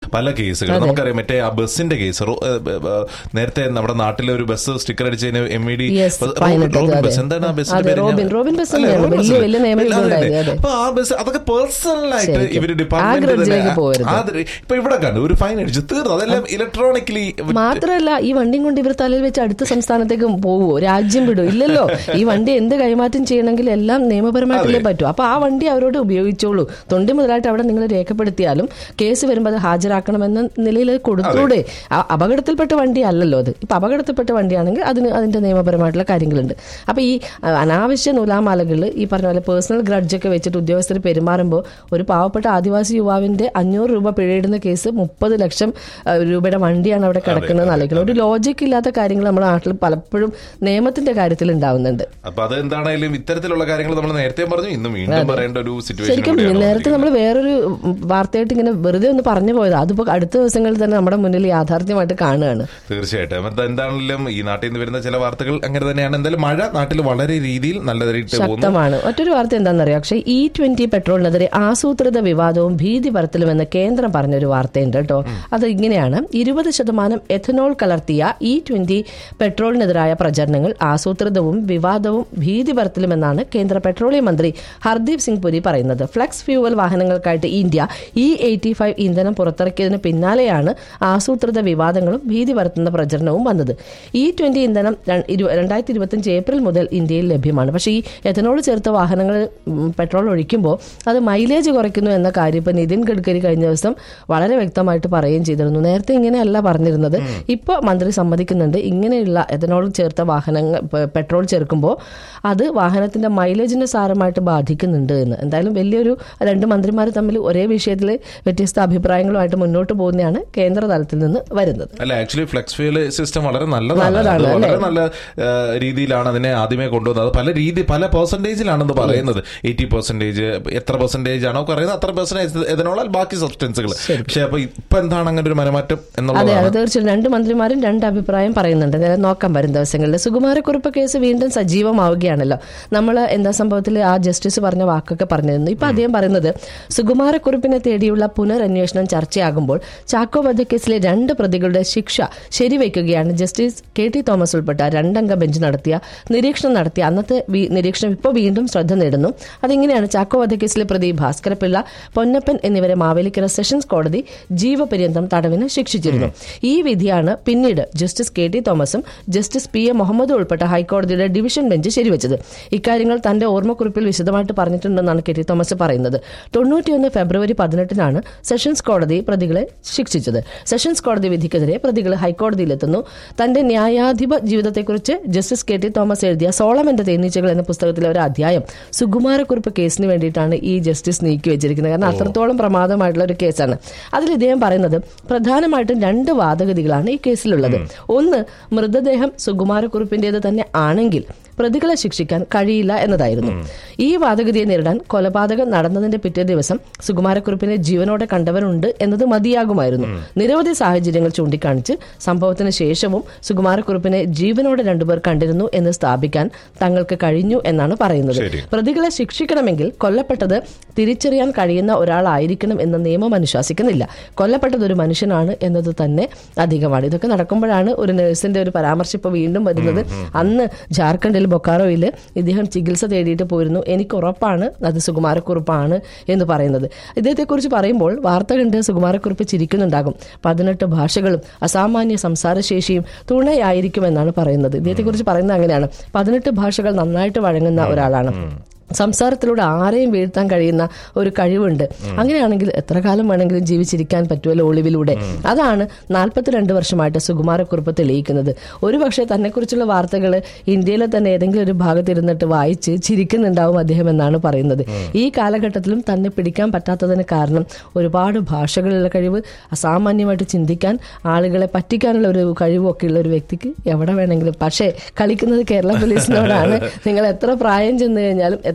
പല കേസുകൾ നമുക്കറിയാം മറ്റേ ആ ബസ്സിന്റെ കേസ് റോ- ഏ, ഏ, ഏ, നേരത്തെ നമ്മുടെ നാട്ടിലെ ഒരു ബസ് സ്റ്റിക്കർ അടിച്ചതിന് M E D Yes, fine ഇട്ടത്, റോബിൻ അതെ. ബസ് എന്താണ് ആ ബസ്സിന്റെ അതെ, പേര് റോബിൻ. ഞാൻ- റോബിൻ ബസ് അല്ലേ, തന്നെയാണ്. റോബിൻ വലിയ- ബസ്. വലിയ നിയമം അതെ, അതെ. ഇതുണ്ടായി, അതെ. അപ്പൊ ആ ബസ് അതൊക്കെ പേഴ്സണൽ ആയിട്ട് ശരിക്കും. ഇവര് ആ ഡിപ്പാർട്ട്മെന്റ് ഗ്രഡ്ജിലേക്ക് പോകരുത്. ഇപ്പൊ ഇവിടെ കണ്ടു ഒരു ഫൈൻ അടിച്ചു തീർന്നു അതെല്ലാം ഇലക്ട്രോണിക്കലി മാത്രമല്ല ഈ വണ്ടിയും കൊണ്ട് ഇവർ തലയിൽ വെച്ച് അടുത്ത സംസ്ഥാനത്തേക്ക് പോവോ രാജ്യം വിടും ഇല്ലല്ലോ ഈ വണ്ടി എന്ത് കൈമാറ്റം ചെയ്യണമെങ്കിൽ എല്ലാം നിയമപരമായിട്ടല്ലേ പറ്റൂ അപ്പൊ ആ വണ്ടി അവരോട് ഉപയോഗിച്ചോളൂ തൊണ്ടി മുതലായിട്ട് അവിടെ നിങ്ങൾ രേഖപ്പെടുത്തിയാലും കേസ് വരുമ്പോൾ അത് ഹാജരാക്കണമെന്ന നിലയിൽ അത് കൊടുത്തൂടെ ആ അപകടത്തിൽപ്പെട്ട വണ്ടി അല്ലല്ലോ അത് ഇപ്പൊ അപകടത്തിൽപ്പെട്ട വണ്ടിയാണെങ്കിൽ അതിന് അതിന്റെ നിയമപരമായിട്ടുള്ള കാര്യങ്ങളുണ്ട് അപ്പൊ ഈ അഹ്, അനാവശ്യ നൂലാമാലകളിൽ ഈ പറഞ്ഞ പോലെ പേഴ്സണൽ ഗ്രഡ്ജൊക്കെ വെച്ചിട്ട് ഉദ്യോഗസ്ഥർ പെരുമാറുമ്പോൾ ഒരു പാവപ്പെട്ട ആദിവാസി യുവാവിന്റെ അഞ്ഞൂറ് രൂപ പിഴയിടുന്ന കേസ് മുപ്പത് ലക്ഷം അഹ്, രൂപയുടെ വണ്ടിയാണ് അവിടെ കിടക്കുന്നത് ആലോചിക്കുന്നത് ഒരു ലോജിക് ഇല്ലാത്ത കാര്യങ്ങൾ നമ്മുടെ നാട്ടിൽ പലപ്പോഴും നിയമത്തിന്റെ കാര്യത്തിൽ ഉണ്ടാവുന്നുണ്ട് അപ്പൊ അത് എന്താണെങ്കിലും ഇത്തരത്തിലുള്ള കാര്യങ്ങൾ നമ്മൾ നേരത്തെ പറഞ്ഞു ഇന്ന് വീണ്ടും പറയേണ്ട ഒരു സിറ്റുവേഷൻ ശരിക്കും നേരത്തെ നമ്മൾ വേറൊരു വാർത്തയായിട്ട് ഇങ്ങനെ വെറുതെ ഒന്ന് പറഞ്ഞു പോയത് അതിപ്പോ അടുത്ത ദിവസങ്ങളിൽ തന്നെ നമ്മുടെ മുന്നിൽ യാഥാർത്ഥ്യമായിട്ട് കാണുകയാണ് തീർച്ചയായിട്ടും അത് എന്താണെങ്കിലും ഈ നാട്ടിൽ നിന്ന് വരുന്ന ചില വാർത്തകൾ അങ്ങനെ തന്നെയാണ് എന്തായാലും മഴ നാട്ടിൽ വളരെ രീതിയിൽ നല്ലതായിട്ട് പോകുന്നു ശക്തമാണ് മറ്റൊരു വാർത്ത എന്താണെന്നറിയാം പക്ഷേ ഇ ട്വന്റി പെട്രോളിനെതിരെ ആസൂത്രിത വിവാദവും ഭീതി പരത്തലുമെന്ന് കേന്ദ്രം പറഞ്ഞൊരു വാർത്തയുണ്ട് കേട്ടോ അത് ഇങ്ങനെയാണ് ഇരുപത് ശതമാനം എഥനോൾ കലർത്തിയ ഇ ട്വന്റി പെട്രോളിനെതിരായ പ്രചരണങ്ങൾ ആസൂത്രിതവും വിവാദവും ഭീതി പരത്തലുമെന്നാണ് കേന്ദ്ര പെട്രോളിയം മന്ത്രി ഹർദീപ് സിംഗ് പുരി പറയുന്നത് ഫ്ലക്സ് ഫ്യൂവൽ വാഹനങ്ങൾക്കായിട്ട് ഇന്ത്യ ഇ എയ്റ്റി ഫൈവ് ഇന്ധനം പുറത്തിറക്കിയതിന് പിന്നാലെയാണ് ആസൂത്രിത വിവാദങ്ങളും ഭീതി പരത്തുന്ന പ്രചരണവും വന്നത് ഇ ട്വന്റി ഇന്ധനം ര- ഇരു- രണ്ടായിരത്തി ഇരുപത്തിയഞ്ച് ഏപ്രിൽ മുതൽ ഇന്ത്യയിൽ ലഭ്യമാണ് പക്ഷേ ഈ എഥനോൾ ചേർത്ത വാഹനങ്ങൾ ഉം, പെട്രോൾ ഒഴിക്കുമ്പോൾ അത് മൈലേജ് കുറയ്ക്കുന്നു എന്ന കാര്യം ഇപ്പൊ നിതിൻ ഗഡ്കരി കഴിഞ്ഞ ദിവസം വളരെ വ്യക്തമായിട്ട് പറയുകയും ചെയ്തിരുന്നു നേരത്തെ ഇങ്ങനെയല്ല പറഞ്ഞിരുന്നത് ഇപ്പോൾ മന്ത്രി സമ്മതിക്കുന്നുണ്ട് ഇങ്ങനെയുള്ള എഥനോൾ ചേർത്ത വാഹനങ്ങൾ പെ- പെട്രോൾ ചേർക്കുമ്പോൾ അത് വാഹനത്തിന്റെ മൈലേജിനെ സാരമായിട്ട് ബാധിക്കുന്നുണ്ട് എന്ന് എന്തായാലും വലിയൊരു രണ്ട് മന്ത്രിമാർ തമ്മിൽ ഒരേ വിഷയത്തിൽ വ്യത്യസ്ത അഭിപ്രായങ്ങളുമായിട്ട് മുന്നോട്ട് പോകുന്നതാണ് കേന്ദ്ര തലത്തിൽ നിന്ന് വരുന്നത് അല്ല ആക്ച്വലി ഫ്ലെക്സ് ഫ്യൂൽ സിസ്റ്റം വളരെ നല്ലതാണ് നല്ലതാണ്, അത് വളരെ അല്ലേ? നല്ല ആ, രീതിയിലാണ് അതിനെ ആദ്യമേ കൊണ്ടുവന്നത് അത് പല രീതി പല പെർസെന്റേജിലാണെന്ന് പറയുന്നത് എയ്റ്റി പെർസെന്റേജ് എത്ര പെർസെന്റേജ് ആണോ പറയുന്നത് അത്ര പെർസെന്റേജ് ഇതിനോളാൽ ബാക്കി സബ്സ്റ്റൻസുകൾ പക്ഷെ അപ്പൊ ഇപ്പൊ എന്താണ് അങ്ങനെ ഒരു മനമാറ്റം അതെ എന്നുള്ളതാണ് അതെ തീർച്ചയായും രണ്ട് മന്ത്രിമാരും രണ്ട് അഭിപ്രായം പറയുന്നുണ്ട് അതായത് നോക്കാൻ വരും ദിവസങ്ങളിൽ സുകുമാരക്കുറിപ്പ് കേസ് വീണ്ടും സജീവമാവുകയാണല്ലോ നമ്മൾ എന്താ സംഭവത്തിൽ ആ ജസ്റ്റിസ് പറഞ്ഞ വാക്കൊക്കെ പറഞ്ഞിരുന്നു ഇപ്പൊ അദ്ദേഹം പറയുന്നത് സുകുമാരക്കുറിപ്പിനെ തേടിയുള്ള പുനരന്വേഷണം ചർച്ചയാകുമ്പോൾ ചാക്കോ വധക്കേസിലെ രണ്ട് പ്രതികളുടെ ശിക്ഷ ശരിവയ്ക്കുകയാണ് ജസ്റ്റിസ് കെ ടി തോമസ് ഉൾപ്പെട്ട രണ്ടംഗ ബെഞ്ച് നടത്തിയ നിരീക്ഷണം നടത്തിയ അന്നത്തെ വി- നിരീക്ഷണം ഇപ്പോൾ വീണ്ടും ശ്രദ്ധ നേടുന്നു അതിങ്ങനെയാണ് ചാക്കോ വധക്കേസിലെ പ്രതി ഭാസ്കരപിള്ള പൊന്നപ്പൻ എന്നിവരെ മാവേലിക്കര സെഷൻസ് കോടതി ജീവപര്യന്തം തടവിന് ശിക്ഷിച്ചിരുന്നു ഈ വിധിയാണ് പിന്നീട് ജസ്റ്റിസ് കെ ടി തോമസും ജസ്റ്റിസ് പി എ മുഹമ്മദും ഉൾപ്പെട്ട ഹൈക്കോടതിയുടെ ഡിവിഷൻ ബെഞ്ച് ശരിവെച്ചത് ഇക്കാര്യങ്ങൾ തന്റെ ഓർമ്മക്കുറിപ്പിൽ വിശദമായിട്ട് പറഞ്ഞിട്ടുണ്ടെന്നാണ് കെ ടി തോമസ് പറയുന്നത് തൊണ്ണൂറ്റിയൊന്ന് ഫെബ്രുവരി പതിനെട്ടിനാണ് സെഷൻസ് കോടതി പ്രതികളെ ശിക്ഷിച്ചത് സെഷൻസ് കോടതി വിധിക്കെതിരെ പ്രതികൾ ഹൈക്കോടതിയിലെത്തുന്നു തന്റെ ന്യായാധിപ ജീവിതത്തെക്കുറിച്ച് ജസ്റ്റിസ് കെ ടി തോമസ് എഴുതിയ സോളമന്റെ തേനീച്ചകൾ എന്ന പുസ്തകത്തിലെ ഒരു അധ്യായം സുകുമാരക്കുറിപ്പ് കേസിന് വേണ്ടിയിട്ടാണ് ഈ ജസ്റ്റിസ് നീക്കി വെച്ചിരിക്കുന്നത് കാരണം അത്രത്തോളം പ്രമാദമായിട്ടുള്ള ഒരു കേസാണ് അതിൽ ഇദ്ദേഹം പറയുന്നത് പ്രധാനമായിട്ടും രണ്ട് വാദഗതികളാണ് ഈ കേസിലുള്ളത് ഒന്ന് മൃതദേഹം സുകുമാരക്കുറിപ്പിന്റേത് തന്നെ ആണെങ്കിൽ പ്രതികളെ ശിക്ഷിക്കാൻ കഴിയില്ല എന്നതായിരുന്നു ഈ വാദഗതിയെ നേരിടാൻ കൊലപാതകം നടന്നതിന്റെ പിറ്റേ ദിവസം സുകുമാരക്കുറിപ്പിനെ ജീവനോടെ കണ്ടവരുണ്ട് എന്നത് മതിയാകുമായിരുന്നു നിരവധി സാഹചര്യങ്ങൾ ചൂണ്ടിക്കാണിച്ച് സംഭവത്തിന് ശേഷവും സുകുമാരക്കുറിപ്പിനെ ജീവനോടെ രണ്ടുപേർ കണ്ടിരുന്നു എന്ന് സ്ഥാപിക്കാൻ തങ്ങൾക്ക് കഴിഞ്ഞു എന്നാണ് പറയുന്നത് ശരി. പ്രതികളെ ശിക്ഷിക്കണമെങ്കിൽ കൊല്ലപ്പെട്ടത് തിരിച്ചറിയാൻ കഴിയുന്ന ഒരാളായിരിക്കണം എന്ന നിയമം അനുശാസിക്കുന്നില്ല കൊല്ലപ്പെട്ടത് ഒരു മനുഷ്യനാണ് എന്നത് തന്നെ അധികമാണ് ഇതൊക്കെ നടക്കുമ്പോഴാണ് ഒരു നഴ്സിന്റെ ഒരു പരാമർശം ഇപ്പോൾ വീണ്ടും വരുന്നത് അന്ന് ജാർഖണ്ഡിൽ ബൊക്കാറോയിൽ ഇദ്ദേഹം ചികിത്സ തേടിയിട്ട് പോയിരുന്നു എനിക്ക് ഉറപ്പാണ് അത് സുകുമാരക്കുറിപ്പാണ് എന്ന് പറയുന്നത് ഇദ്ദേഹത്തെക്കുറിച്ച് പറയുമ്പോൾ വാർത്ത കണ്ട് സുകുമാരക്കുറിപ്പ് ചിരിക്കുന്നുണ്ടാകും പതിനെട്ട് ഭാഷകളും അസാമാന്യ സംസാരശേഷിയും തുണയായിരിക്കുമെന്നാണ് പറയുന്നത് ഇദ്ദേഹത്തെക്കുറിച്ച് പറയുന്നത് അങ്ങനെയാണ് പതിനെട്ട് ഭാഷകൾ നന്നായിട്ട് വഴങ്ങുന്ന ഒരാളാണ് സംസാരത്തിലൂടെ ആരെയും വീഴ്ത്താൻ കഴിയുന്ന ഒരു കഴിവുണ്ട് അങ്ങനെയാണെങ്കിൽ എത്ര കാലം വേണമെങ്കിലും ജീവിച്ചിരിക്കാൻ പറ്റുമല്ലോ ഒളിവിലൂടെ അതാണ് നാൽപ്പത്തിരണ്ട് വർഷമായിട്ട് സുകുമാരക്കുറിപ്പ് തെളിയിക്കുന്നത് ഒരുപക്ഷെ തന്നെക്കുറിച്ചുള്ള വാർത്തകൾ ഇന്ത്യയിലെ തന്നെ ഏതെങ്കിലും ഒരു ഭാഗത്തിരുന്നിട്ട് വായിച്ച് ചിരിക്കുന്നുണ്ടാവും അദ്ദേഹം എന്നാണ് പറയുന്നത് ഈ കാലഘട്ടത്തിലും തന്നെ പിടിക്കാൻ പറ്റാത്തതിന് കാരണം ഒരുപാട് ഭാഷകളുള്ള കഴിവ് അസാമാന്യമായിട്ട് ചിന്തിക്കാൻ ആളുകളെ പറ്റിക്കാനുള്ള ഒരു കഴിവൊക്കെ ഉള്ള ഒരു വ്യക്തിക്ക് എവിടെ വേണമെങ്കിലും പക്ഷേ കളിക്കുന്നത് കേരള പോലീസിനോടാണ് നിങ്ങൾ എത്ര പ്രായം ചെന്ന് കഴിഞ്ഞാലും എത്ര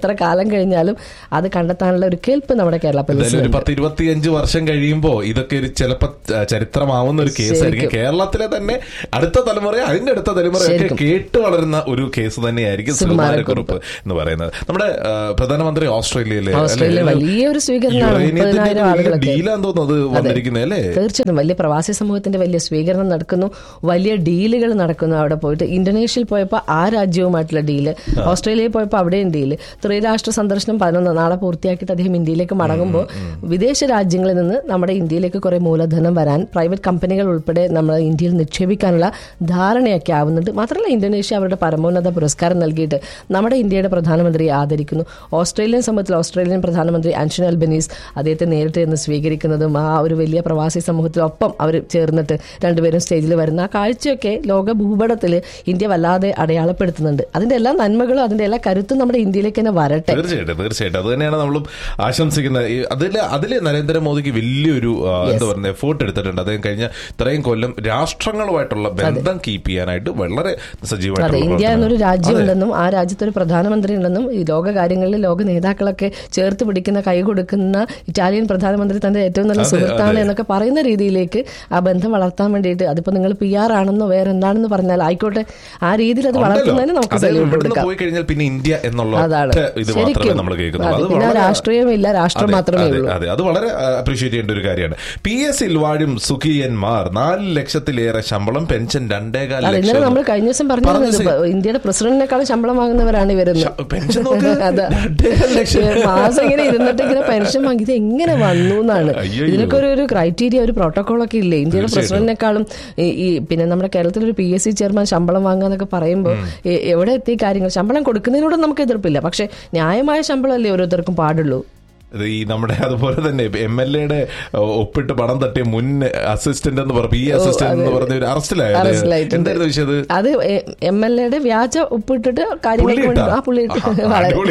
എത്ര കാലം കഴിഞ്ഞാലും അത് കണ്ടെത്താനുള്ള ഒരു കേൾപ്പ് നമ്മുടെ കേരള എന്തായാലും ഒരു പോലീസിനുണ്ട് പത്ത് ഇരുപത്തിയഞ്ച് വർഷം കഴിയുമ്പോ ഇതൊക്കെ ഒരു ചിലപ്പോ ച- ചരിത്രമാവുന്ന ഒരു കേസായിരിക്കും കേരളത്തിലെ തന്നെ അടുത്ത തലമുറ അതിന്റെ അടുത്ത തലമുറയൊക്കെ കേട്ട് വളരുന്ന ഒരു കേസ് തന്നെയായിരിക്കും സുകുമാരക്കുറുപ്പ് എന്ന് പറയുന്നത് നമ്മുടെ ആ, പ്രധാനമന്ത്രി ഓസ്ട്രേലിയയിലെ ഓസ്ട്രേലിയ വലിയൊരു സ്വീകരണമാണ് മുപ്പതിനായിരം ആളുകളൊക്കെ ഡീലാന്ന് തോന്നുന്നത് വന്നിരിക്കുന്നത് അല്ലേ തീർച്ചയായിട്ടും വലിയ പ്രവാസി സമൂഹത്തിന്റെ വലിയ സ്വീകരണം നടക്കുന്നു വലിയ ഡീലുകൾ നടക്കുന്നു അവിടെ പോയിട്ട് ഇന്തോനേഷ്യയിൽ പോയപ്പോൾ ആ രാജ്യവുമായിട്ടുള്ള ഡീല് ഓസ്ട്രേലിയയിൽ പോയപ്പോൾ അവിടെയും ഡീല് ത്രിരാഷ്ട്ര സന്ദർശനം പതിനൊന്ന് നാളെ പൂർത്തിയാക്കിയിട്ട് അദ്ദേഹം ഇന്ത്യയിലേക്ക് മടങ്ങുമ്പോൾ വിദേശ രാജ്യങ്ങളിൽ നിന്ന് നമ്മുടെ ഇന്ത്യയിലേക്ക് കുറെ മൂലധനം വരാൻ പ്രൈവറ്റ് കമ്പനികൾ ഉൾപ്പെടെ നമ്മൾ ഇന്ത്യയിൽ നിക്ഷേപിക്കാനുള്ള ധാരണയൊക്കെ ആവുന്നുണ്ട് മാത്രമല്ല ഇന്തോനേഷ്യ അവരുടെ പരമോന്നത പുരസ്കാരം നൽകിയിട്ട് നമ്മുടെ ഇന്ത്യയുടെ പ്രധാനമന്ത്രിയെ ആദരിക്കുന്നു ഓസ്ട്രേലിയൻ സമൂഹത്തിൽ ഓസ്ട്രേലിയൻ പ്രധാനമന്ത്രി ആന്റണി അൽബനീസ് അദ്ദേഹത്തെ നേരിട്ട് എന്ന് സ്വീകരിക്കുന്നതും ആ ഒരു വലിയ പ്രവാസി സമൂഹത്തിലൊപ്പം അവർ ചേർന്നിട്ട് രണ്ടുപേരും സ്റ്റേജിൽ വരുന്ന ആ കാഴ്ചയൊക്കെ ലോക ഭൂപടത്തിൽ ഇന്ത്യ വല്ലാതെ അടയാളപ്പെടുത്തുന്നുണ്ട് അതിന്റെ എല്ലാ നന്മകളും അതിന്റെ എല്ലാ കരുത്തും നമ്മുടെ ഇന്ത്യയിലേക്ക് തന്നെ വരട്ടെ തീർച്ചയായിട്ടും തീർച്ചയായിട്ടും അത് തന്നെയാണ് നമ്മളും ആശംസിക്കുന്നത് ഈ അതില് അതില് നരേന്ദ്രമോദിക്ക് വലിയൊരു ആ, എന്താ പറയുക എഫേർട്ട് എടുത്തിട്ടുണ്ട് അദ്ദേഹം കഴിഞ്ഞ ഇത്രയും കൊല്ലം രാഷ്ട്രങ്ങളുമായിട്ടുള്ള ബന്ധം കീപ്പ് ചെയ്യാനായിട്ട് വളരെ അതെ സജീവമായിട്ടുള്ള ഇന്ത്യ പ്രവർത്തനം. എന്നൊരു രാജ്യമുണ്ടെന്നും ആ രാജ്യത്ത് ഒരു പ്രധാനമന്ത്രി ഉണ്ടെന്നും ഈ ലോക കാര്യങ്ങളിൽ ലോക നേതാക്കളൊക്കെ ചേർത്ത് പിടിക്കുന്ന കൈ കൊടുക്കുന്ന ഇറ്റാലിയൻ പ്രധാനമന്ത്രി തന്റെ ഏറ്റവും നല്ല സുഹൃത്താണ് എന്നൊക്കെ പറയുന്ന രീതിയിലേക്ക് ആ ബന്ധം വളർത്താൻ വേണ്ടിയിട്ട് അതിപ്പോ നിങ്ങൾ പി ആർ ആണെന്നോ വേറെ എന്താണെന്ന് പറഞ്ഞാൽ ആയിക്കോട്ടെ ആ രീതിയിൽ അത് വളർത്തുന്നതിന് നമുക്ക് അതായത് സല്യൂട്ട് ഇവിടുന്ന് കൊടുക്കാം പോയി കഴിഞ്ഞാൽ പിന്നെ ഇന്ത്യ എന്നുള്ള അതാണ് ഒറ്റ ഇത് മാത്രമേ ശരിക്കും നമ്മൾ കേൾക്കുന്നുള്ളൂ അതെ, അത് പിന്നെ വളരെ രാഷ്ട്രീയമില്ല രാഷ്ട്രം അതെ, മാത്രമേ അതെ, ഉള്ളൂ അതെ അത് വളരെ അപ്രീഷിയേറ്റ് ചെയ്യേണ്ട ഒരു കാര്യമാണ് പി എസ് സിൽ വാഴും സുഖിയന്മാർ നാല് ലക്ഷത്തിലേറെ ശമ്പളം പെൻഷൻ രണ്ടേകാൽ അതെ ഇന്നലെ ലക്ഷം നമ്മൾ കഴിഞ്ഞ ദിവസം പറഞ്ഞിരുന്നത് ഇപ്പൊ ഇന്ത്യയുടെ പ്രസിഡന്റിനേക്കാളും ശമ്പളം വാങ്ങുന്നവരാണ് ഇവരെന്ന് പെൻഷൻ നോക്ക് അതെ രണ്ടേകാൽ ലക്ഷം മാസം ഇങ്ങനെ ഇരുന്നിട്ട് ഇങ്ങനെ പെൻഷൻ വാങ്ങി ഇത് എങ്ങനെ വന്നു എന്നാണ് അയ്യയ്യോ. ഇതിനൊക്കെ ഒരു ഒരു ക്രൈറ്റീരിയ ഒരു പ്രോട്ടോകോൾ ഒക്കെ ഇല്ലേ ഇന്ത്യയുടെ പ്രസിഡന്റിനെക്കാളും ഈ ഈ പിന്നെ നമ്മുടെ കേരളത്തിൽ ഒരു പി എസ് സി ചെയർമാൻ ശമ്പളം വാങ്ങാന്നൊക്കെ പറയുമ്പോൾ എ- എവിടെ എത്തി കാര്യങ്ങൾ ശമ്പളം കൊടുക്കുന്നതിനോട് നമുക്ക് എതിർപ്പില്ല പക്ഷെ ന്യായമായ ശമ്പളമല്ലേ ഓരോരുത്തർക്കും പാടുള്ളൂ ഇത് ഈ നമ്മുടെ അതുപോലെ തന്നെ എം എൽ എയുടെ ഒപ്പിട്ട് പണം തട്ടിയ മുൻ അസിസ്റ്റന്റ് എന്ന് പറഞ്ഞു പി അസിസ്റ്റന്റ് എന്ന് പറഞ്ഞ ഒരു അറസ്റ്റിലായത് അറസ്റ്റിലായിട്ടുണ്ട്. എന്തായിരുന്നു വിഷയം അത് അത് എം എൽ എയുടെ വ്യാജ ഒപ്പിട്ടിട്ട് കാര്യങ്ങൾക്ക് പുള്ളി വേണ്ടി ഇട്ടാ? ആ പുള്ളി ഇട്ട് ആഹാ, വളരെ അടിപൊളി.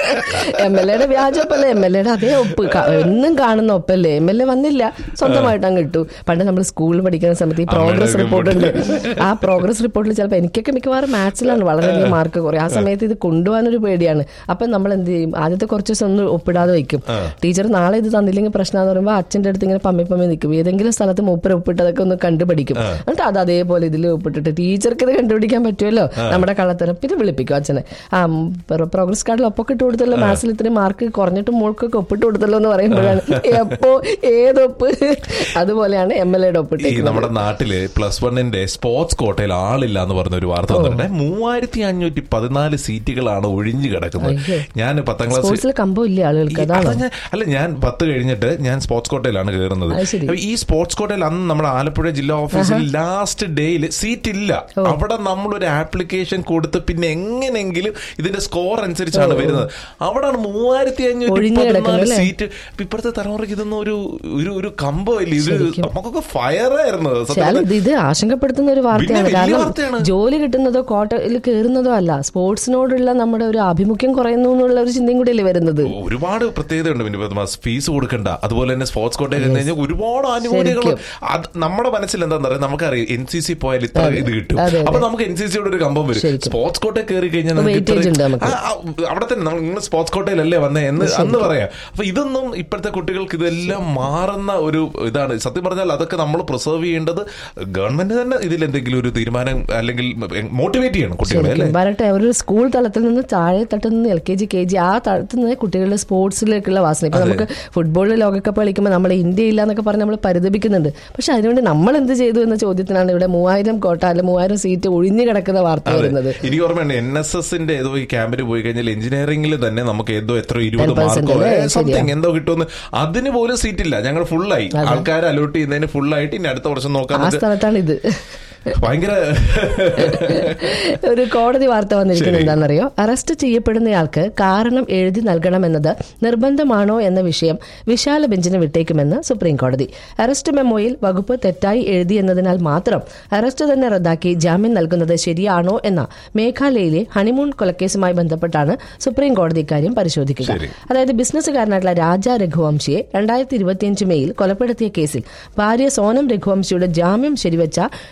എം എൽ എയുടെ വ്യാജ ഒപ്പല്ലേ എം എൽ എയുടെ അതേ ഒപ്പ് ക- എന്നും കാണുന്ന ഒപ്പല്ലേ എം എൽ എ വന്നില്ല സ്വന്തമായിട്ട് അങ്ങ് ഇട്ടു പണ്ട് നമ്മൾ സ്കൂളിൽ പഠിക്കുന്ന സമയത്ത് ഈ പ്രോഗ്രസ് അമ്മയുടെ റിപ്പോർട്ട് ഉണ്ട് ആ പ്രോഗ്രസ് റിപ്പോർട്ടിൽ ചിലപ്പോൾ എനിക്കൊക്കെ മിക്കവാറും മാത്സിലാണ് വളരെയധികം മാർക്ക് കുറയും ആ സമയത്ത് ഇത് കൊണ്ടുപോകാനൊരു പേടിയാണ് അപ്പം നമ്മൾ എന്ത് ചെയ്യും ആദ്യത്തെ കുറച്ച് ദിവസം ഒന്ന് ഒപ്പിടാതെ വെക്കും ടീച്ചർ നാളെ ഇത് തന്നില്ലെങ്കിൽ പ്രശ്നമാണെന്ന് പറയുമ്പോൾ അച്ഛൻ്റെ അടുത്ത് ഇങ്ങനെ പമ്മി പമ്മി നിൽക്കും ഏതെങ്കിലും സ്ഥലത്ത് മൂപ്പര ഒപ്പിട്ടതൊക്കെ ഒന്ന് കണ്ടുപിടിക്കും എന്നിട്ട് അത് അതേപോലെ ഇതിൽ ഒപ്പിട്ടിട്ട് ടീച്ചർക്ക് ഇത് കണ്ടുപിടിക്കാൻ പറ്റുമല്ലോ നമ്മുടെ കള്ളത്തരം പിന്നെ വിളിപ്പിക്കും അച്ഛനെ ആ പ്രോഗ്രസ് കാർഡിൽ ഒപ്പൊക്കെ ഇട്ട് കൊടുത്തല്ലോ മാത്സിൽ ഇത്രയും മാർക്ക് കുറഞ്ഞിട്ട് മോൾക്കൊക്കെ ഒപ്പിട്ട് കൊടുത്തല്ലോ എന്ന് പറയുമ്പോഴാണ് എപ്പോ ഏതൊപ്പ് അതുപോലെയാണ് എം എൽ എയുടെ ഈ ഒപ്പിട്ടേക്കുന്നത് നമ്മുടെ നാട്ടില് പ്ലസ് വണ്ണിന്റെ സ്പോർട്സ് കോട്ടയിൽ ആളില്ല എന്ന് പറഞ്ഞ ഒരു വാർത്ത വന്നിട്ടുണ്ട് മൂവായിരത്തി അഞ്ഞൂറ്റി പതിനാല് സീറ്റുകളാണ് ഒഴിഞ്ഞു കിടക്കുന്നത് ഞാൻ പത്താം ക്ലാസ് സ്പോർട്സിൽ കമ്പം ഇല്ല ആളുകൾക്ക് ഈ- അതാണ് അതാ ഞാൻ- അല്ല ഞാൻ പത്ത് കഴിഞ്ഞിട്ട് ഞാൻ സ്പോർട്സ് കോട്ടയിലാണ് കയറുന്നത് അത് ശരി. അപ്പൊ ഈ സ്പോർട്സ് കോട്ടയിൽ അന്ന് നമ്മുടെ ആലപ്പുഴ ജില്ലാ ഓഫീസിൽ ലാസ്റ്റ് ഡേയിൽ സീറ്റ് ഇല്ല അവിടെ നമ്മൾ ഒരു ആപ്ലിക്കേഷൻ കൊടുത്ത് പിന്നെ എങ്ങനെങ്കിലും ഇതിന്റെ സ്കോർ അനുസരിച്ചാണ് വരുന്നത് അവിടാണ് മൂവായിരത്തി അഞ്ഞൂറ്റി ഒഴിഞ്ഞ് കിടക്കുന്നത് പതിനാല് അല്ലേ? സീറ്റ് ഇപ്പൊ ഇപ്പോഴത്തെ തലമുറയ്ക്ക് ഇതൊന്നും ഒരു ഒരു ഒരു കമ്പമില്ല ഇത് നമുക്കൊക്കെ ഫയറായിരുന്നു പക്ഷെ അല്ല, ഇത് ഇത് ആശങ്കപ്പെടുത്തുന്ന ഒരു വാർത്തയാണ് വലിയ കാരണം വാർത്തയാണ്. ജോലി കിട്ടുന്നതോ കോട്ടയിൽ കയറുന്നതോ അല്ല സ്പോർട്സിനോടുള്ള നമ്മുടെ ഒരു ആഭിമുഖ്യം കുറയുന്നു എന്നുള്ള ഒരു ചിന്തയും കൂടിയല്ലേ വരുന്നത് ഒരുപാട് പ്രത്യേകതയുണ്ട് പിന്നെ പത്മ ഫീസ് കൊടുക്കണ്ട അതുപോലെ തന്നെ സ്പോർട്സ് കോട്ടയിൽ ഇരുന്ന് കഴിഞ്ഞാൽ ഒരുപാട് ആനുകൂല്യങ്ങൾ അത് നമ്മുടെ മനസ്സിൽ എന്താണെന്ന് പറയാം നമുക്കറിയാം എൻ സി സി പോയാൽ ഇത്ര ഇത് കിട്ടും അതെ, അപ്പൊ നമുക്ക് എൻ സി സിയോട് ഒരു കമ്പം വരും ശരിക്കും. സ്പോർട്സ് കോട്ടയിൽ കയറി കഴിഞ്ഞാൽ നമുക്ക് Weightage ഇത്രയും- ഉണ്ട് നമുക്ക്. ആ, ആ, അവിടെ തന്നെ നമ്മൾ നിങ്ങൾ സ്പോർട്സ് കോട്ടയിലല്ലേ വന്നേ എന്ന് അന്ന് പറയാം അപ്പൊ ഇതൊന്നും ഇപ്പോഴത്തെ കുട്ടികൾക്ക് ഇതെല്ലാം മാറുന്ന ഒരു ഇതാണ് സത്യം പറഞ്ഞാൽ അതൊക്കെ നമ്മൾ പ്രിസർവ് ചെയ്യേണ്ടത് ഗവൺമെന്റ് തന്നെ ഇതിൽ എന്തെങ്കിലും ഒരു തീരുമാനം അല്ലെങ്കിൽ മോട്ടിവേറ്റ് ചെയ്യണം കുട്ടികളെ അല്ലേ ശരിക്കും വരട്ടെ ഒരു സ്കൂൾ തലത്തിൽ നിന്ന് താഴെ തട്ടിൽ നിന്ന് L K G K G ആ തലത്തിൽ നിന്ന് കുട്ടികളുടെ സ്പോർട്സിലേക്കുള്ള വാസന ഇപ്പൊ നമുക്ക് ഫുട്ബോളിൽ ലോകകപ്പ് കളിക്കുമ്പോൾ നമ്മൾ ഇന്ത്യ ഇല്ല എന്നൊക്കെ പറഞ്ഞ് നമ്മൾ പരിതപിക്കുന്നുണ്ട് പക്ഷെ അതിനുവേണ്ടി നമ്മൾ എന്ത് ചെയ്തു എന്ന ചോദ്യത്തിനാണ് ഇവിടെ മൂവായിരം കോട്ട അല്ലെ മൂവായിരം സീറ്റ് ഒഴിഞ്ഞു കിടക്കുന്ന വാർത്ത വരുന്നത് എനിക്ക് ഓർമ്മയുണ്ട് എൻ എസ് എസിന്റെ ഏതോ ഈ ക്യാമ്പിന് പോയി കഴിഞ്ഞാൽ എഞ്ചിനീയറിംഗിൽ തന്നെ നമുക്ക് ഏതോ എത്ര ഇരുപത് 10% മാർക്കോ അല്ലേ? സംതിങ് എന്തോ കിട്ടുമെന്ന് അതിന് പോലും സീറ്റില്ല ഞങ്ങൾ ഫുള്ളായി ആൾക്കാരെ അലോട്ട് ചെയ്യുന്നതിന് ഫുള്ളായിട്ട് ഇനി അടുത്ത വർഷം നോക്കാൻ ആ സ്ഥലത്താണ് ഇത് ഭയങ്കര ഒരു കോടതി വാർത്ത വന്നിരിക്കുന്നത് എന്താണെന്നറിയോ അറസ്റ്റ് ചെയ്യപ്പെടുന്നയാൾക്ക് കാരണം എഴുതി നൽകണമെന്നത് നിർബന്ധമാണോ എന്ന വിഷയം വിശാല ബെഞ്ചിന് വിട്ടേക്കുമെന്ന് സുപ്രീം കോടതി അറസ്റ്റ് മെമ്മോയിൽ വകുപ്പ് തെറ്റായി എഴുതിയെന്നതിനാൽ മാത്രം അറസ്റ്റ് തന്നെ റദ്ദാക്കി ജാമ്യം നൽകുന്നത് ശരിയാണോ എന്ന മേഘാലയയിലെ ഹണിമൂൺ കൊലക്കേസുമായി ബന്ധപ്പെട്ടാണ് സുപ്രീം കോടതി ഇക്കാര്യം പരിശോധിക്കുക ശരി. അതായത് ബിസിനസ്സുകാരനായിട്ടുള്ള രാജ രഘുവംശിയെ രണ്ടായിരത്തി ഇരുപത്തിയഞ്ച് മെയ്യിൽ കൊലപ്പെടുത്തിയ കേസിൽ ഭാര്യ സോനം രഘുവംശിയുടെ ജാമ്യം ശരിവെച്ച ഹൈക്കോടതി